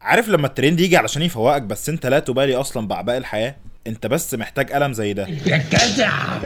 عارف لما الترند يجي علشان يفوقك بس انت لا تبالي اصلا باعباء الحياه انت بس محتاج قلم زي ده يا جدع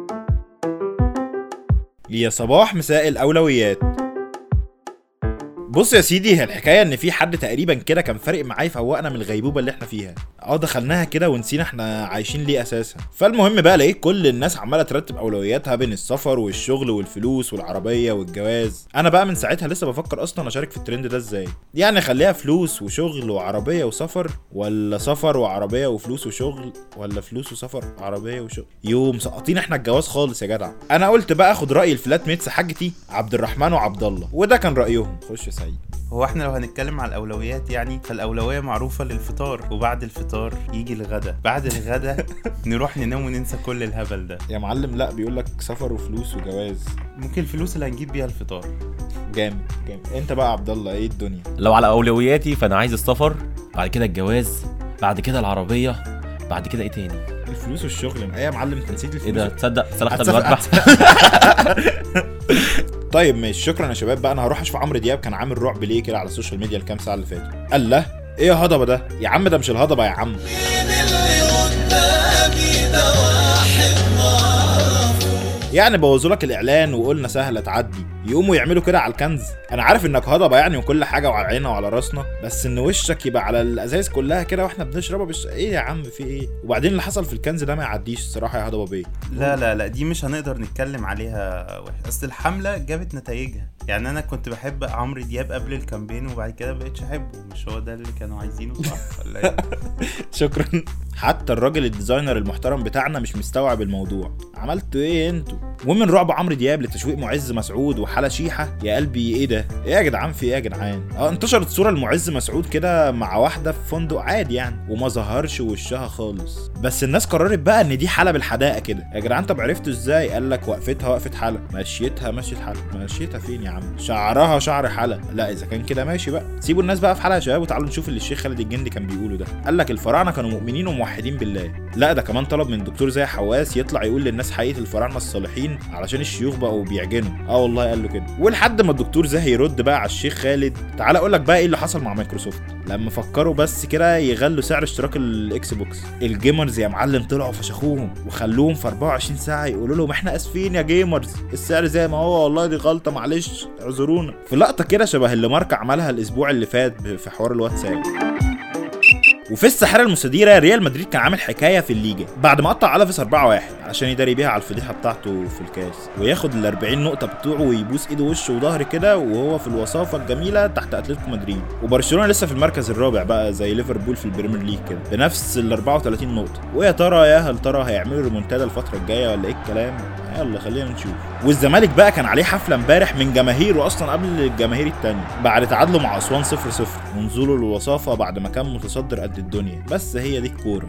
يا صباح مساء الاولويات بص يا سيدي هي الحكايه ان في حد تقريبا كده كان فارق معايا فوقنا من الغيبوبه اللي احنا فيها اه دخلناها كده ونسينا احنا عايشين ليه اساسا فالمهم بقى لقيت كل الناس عماله ترتب اولوياتها بين السفر والشغل والفلوس والعربيه والجواز انا بقى من ساعتها لسه بفكر اصلا اشارك في الترند ده ازاي يعني خليها فلوس وشغل وعربيه وسفر ولا سفر وعربيه وفلوس وشغل ولا فلوس وسفر وعربيه وشغل يوم مسقطين احنا الجواز خالص يا جدع انا قلت بقى اخد راي الفلات ميتس حاجتي عبد الرحمن وعبد الله وده كان رايهم خش يا سعيد هو احنا لو هنتكلم على الاولويات يعني فالاولويه معروفه للفطار وبعد الفطار يجي الغدا بعد الغدا نروح ننام وننسى كل الهبل ده يا معلم لا بيقول لك سفر وفلوس وجواز ممكن الفلوس اللي هنجيب بيها الفطار جامد جامد انت بقى عبد الله ايه الدنيا لو على اولوياتي فانا عايز السفر بعد كده الجواز بعد كده العربيه بعد كده ايه تاني الفلوس والشغل ايه يا معلم انت نسيت الفلوس ايه ده تصدق سلخت هتسافر- المذبح طيب ماشي شكرا يا شباب بقى انا هروح اشوف عمرو دياب كان عامل رعب ليه كده على السوشيال ميديا الكام ساعه اللي فاتوا قال له ايه الهضبه ده يا عم ده مش الهضبه يا عم يعني بوظوا لك الاعلان وقلنا سهله تعدي يقوموا يعملوا كده على الكنز انا عارف انك هضبه يعني وكل حاجه وعلى عيننا وعلى راسنا بس ان وشك يبقى على الازاز كلها كده واحنا بنشربها بس ايه يا عم في ايه وبعدين اللي حصل في الكنز ده ما يعديش الصراحه يا هضبه بيه لا لا لا دي مش هنقدر نتكلم عليها وحش اصل الحمله جابت نتائجها يعني انا كنت بحب عمرو دياب قبل الكامبين وبعد كده بقيتش احبه مش هو ده اللي كانوا عايزينه صح ولا ايه شكرا حتى الراجل الديزاينر المحترم بتاعنا مش مستوعب الموضوع عملتوا ايه انتوا ومن رعب عمرو دياب لتشويق معز مسعود وحلا شيحه يا قلبي ايه ده ايه يا جدعان في ايه يا جدعان اه انتشرت صوره لمعز مسعود كده مع واحده في فندق عادي يعني وما ظهرش وشها خالص بس الناس قررت بقى ان دي حلا بالحداقه كده يا جدعان طب عرفتوا ازاي قال لك وقفتها وقفه حلا مشيتها مشيت حلا مشيتها فين يا عم شعرها شعر حلا لا اذا كان كده ماشي بقى سيبوا الناس بقى في حلقه يا شباب وتعالوا نشوف اللي الشيخ خالد الجندي كان بيقوله ده قال لك الفراعنه كانوا مؤمنين وموحدين بالله لا ده كمان طلب من دكتور زي حواس يطلع يقول للناس حقيقه الفراعنه الصالحين علشان الشيوخ بقوا بيعجنوا اه والله قال له كده ولحد ما الدكتور زاهي يرد بقى على الشيخ خالد تعال اقول لك بقى ايه اللي حصل مع مايكروسوفت لما فكروا بس كده يغلوا سعر اشتراك الاكس بوكس الجيمرز يا معلم طلعوا فشخوهم وخلوهم في 24 ساعه يقولوا لهم احنا اسفين يا جيمرز السعر زي ما هو والله دي غلطه معلش اعذرونا في لقطه كده شبه اللي مارك عملها الاسبوع اللي فات ب- في حوار الواتساب وفي الساحره المستديره ريال مدريد كان عامل حكايه في الليجا بعد ما قطع الافيس 4-1 علشان يداري بيها على الفضيحه بتاعته في الكاس وياخد ال 40 نقطه بتوعه ويبوس ايده وشه وظهر كده وهو في الوصافه الجميله تحت اتلتيكو مدريد وبرشلونه لسه في المركز الرابع بقى زي ليفربول في البريمير ليج كده بنفس ال 34 نقطه ويا ترى يا هل ترى هيعملوا ريمونتادا الفتره الجايه ولا ايه الكلام يلا خلينا نشوف والزمالك بقى كان عليه حفله امبارح من جماهيره اصلا قبل الجماهير التانية بعد تعادله مع اسوان 0 0 ونزوله للوصافه بعد ما كان متصدر قد الدنيا بس هي دي الكوره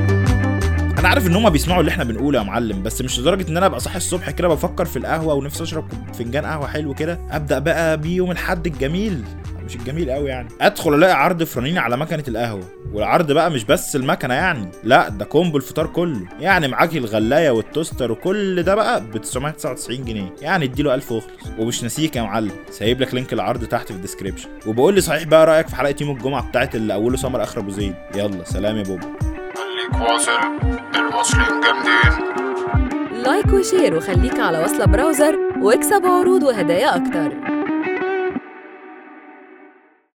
انا عارف ان هما بيسمعوا اللي احنا بنقوله يا معلم بس مش لدرجه ان انا ابقى صاحي الصبح كده بفكر في القهوه ونفسي اشرب كوب- فنجان قهوه حلو كده ابدا بقى بيه يوم الحد الجميل مش الجميل قوي يعني ادخل الاقي عرض فرانيني على مكنه القهوه والعرض بقى مش بس المكنه يعني لا ده كومبو الفطار كله يعني معاكي الغلايه والتوستر وكل ده بقى ب 999 جنيه يعني اديله 1000 واخلص ومش ناسيك يا معلم سايب لك لينك العرض تحت في الديسكريبشن وبقول لي صحيح بقى رايك في حلقه يوم الجمعه بتاعت اللي اوله سمر اخر ابو زيد يلا سلام يا بوبا خليك واصل الواصلين جامدين لايك وشير وخليك على وصلة براوزر واكسب عروض وهدايا أكتر